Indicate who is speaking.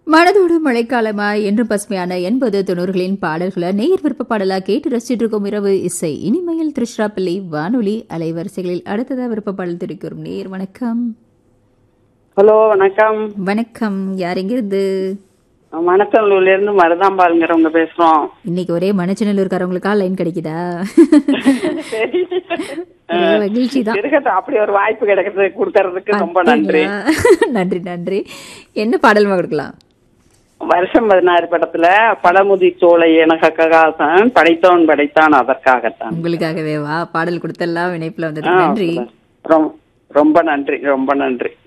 Speaker 1: மனதோடு மழைக்காலமாய் என்றும் பசுமையான எண்பது தொண்ணூறுகளின் பாடல்களை நேர் விருப்ப பாடலா கேட்டு ரசிச்சிட்டு இருக்கும் இரவு இசை இனிமையில் திருஷ்ராப்பள்ளி வானொலி அலைவரிசைகளில் அடுத்ததா விருப்ப பாடல் தெரிவிக்கிறோம் நேர் வணக்கம்
Speaker 2: ஹலோ வணக்கம்
Speaker 1: வணக்கம் யார் எங்கிருந்து
Speaker 2: மணத்தல்லூர்ல இருந்து மருதாம்பாளுங்கிறவங்க பேசுறோம்
Speaker 1: இன்னைக்கு ஒரே மணச்சநல்லூர்காரவங்களுக்கா லைன் கிடைக்குதா
Speaker 2: சரி
Speaker 1: ஒரே மகிழ்ச்சி தான்
Speaker 2: இருக்கட்டும் அப்படி ஒரு வாய்ப்பு கிடைக்கிறது கொடுக்கறதுக்கு ரொம்ப நன்றி
Speaker 1: நன்றி நன்றி என்ன பாடல் கொடுக்கலாம்
Speaker 2: வருஷம் பதினாறு படத்துல பழமுதி சோலை எனக்காகத்தான் படைத்தவன் படைத்தான் அதற்காகத்தான்
Speaker 1: உங்களுக்காகவே வா பாடல் கொடுத்தெல்லாம் இணைப்புல வந்தது
Speaker 2: ஆ,
Speaker 1: நன்றி
Speaker 2: ரொம்ப- ரொம்ப நன்றி ரொம்ப நன்றி